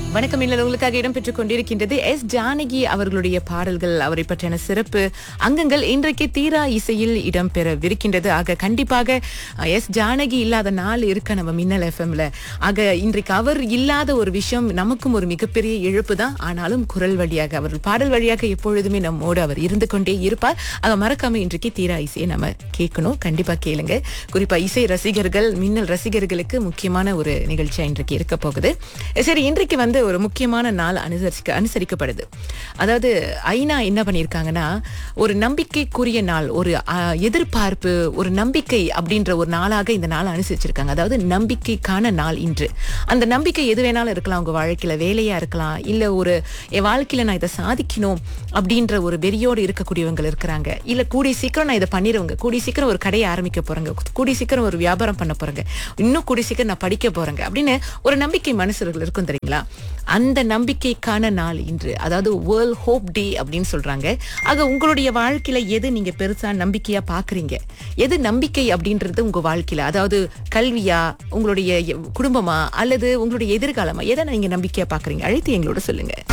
வணக்கம் இல்ல உங்களுக்காக இடம்பெற்றுக் கொண்டிருக்கின்றது எஸ் ஜானகி அவர்களுடைய பாடல்கள் அவரை பற்றின சிறப்பு அங்கங்கள் இன்றைக்கு தீரா இசையில் இடம்பெறவிருக்கின்றது ஆக கண்டிப்பாக அஹ், எஸ் ஜானகி இல்லாத நாள் இருக்க நம்ம மின்னல் எஃப்எம்ல ஆக இன்றைக்கு அவர் இல்லாத ஒரு விஷயம் நமக்கும் ஒரு மிகப்பெரிய இழப்பு தான் ஆனாலும் குரல் வழியாக அவர் பாடல் வழியாக எப்பொழுதுமே நம்மோடு அவர் இருந்து கொண்டே இருப்பார் ஆக மறக்காம இன்றைக்கு தீரா இசையை நம்ம கேட்கணும் கண்டிப்பா கேளுங்க குறிப்பா இசை ரசிகர்கள் மின்னல் ரசிகர்களுக்கு முக்கியமான ஒரு நிகழ்ச்சியா இன்றைக்கு இருக்க போகுது சரி இன்றைக்கு வந்து ஒரு முக்கியமான நாள் அனுசரிக்க அனுசரிக்கப்படுது அதாவது ஐநா என்ன பண்ணியிருக்காங்கன்னா ஒரு நம்பிக்கைக்குரிய நாள் ஒரு அஹ், எதிர்பார்ப்பு ஒரு நம்பிக்கை அப்படின்ற ஒரு நாளாக இந்த நாளை அனுசரிச்சிருக்காங்க அதாவது நம்பிக்கைக்கான நாள் இன்று அந்த நம்பிக்கை எது வேணாலும் இருக்கலாம் உங்க வாழ்க்கையில வேலையா இருக்கலாம் இல்ல ஒரு என் வாழ்க்கையில நான் இதை சாதிக்கணும் அப்படின்ற ஒரு வெறியோடு இருக்கக்கூடியவங்க இருக்கிறாங்க இல்ல கூடிய சீக்கிரம் நான் இதை பண்ணிடுவங்க கூடிய சீக்கிரம் ஒரு கடையை ஆரம்பிக்க போறேங்க கூடிய சீக்கிரம் ஒரு வியாபாரம் பண்ண போறேங்க இன்னும் கூடிய சீக்கிரம் நான் படிக்க போறேங்க அப்படின்னு ஒரு நம்பிக்கை மனசுகள் இருக்கும் தெரியுங்களா அந்த நம்பிக்கைக்கான நாள் இன்று அதாவது வேர்ல்ட் ஹோப் டே அப்படின்னு சொல்றாங்க ஆக உங்களுடைய வாழ்க்கையில எது நீங்க பெருசா நம்பிக்கையா பாக்குறீங்க எது நம்பிக்கை அப்படின்றது உங்க வாழ்க்கையில அதாவது கல்வியா உங்களுடைய எ- குடும்பமா அல்லது உங்களுடைய எதிர்காலமா எதை நீங்க நம்பிக்கையா பாக்குறீங்க அழைத்து எங்களோட சொல்லுங்க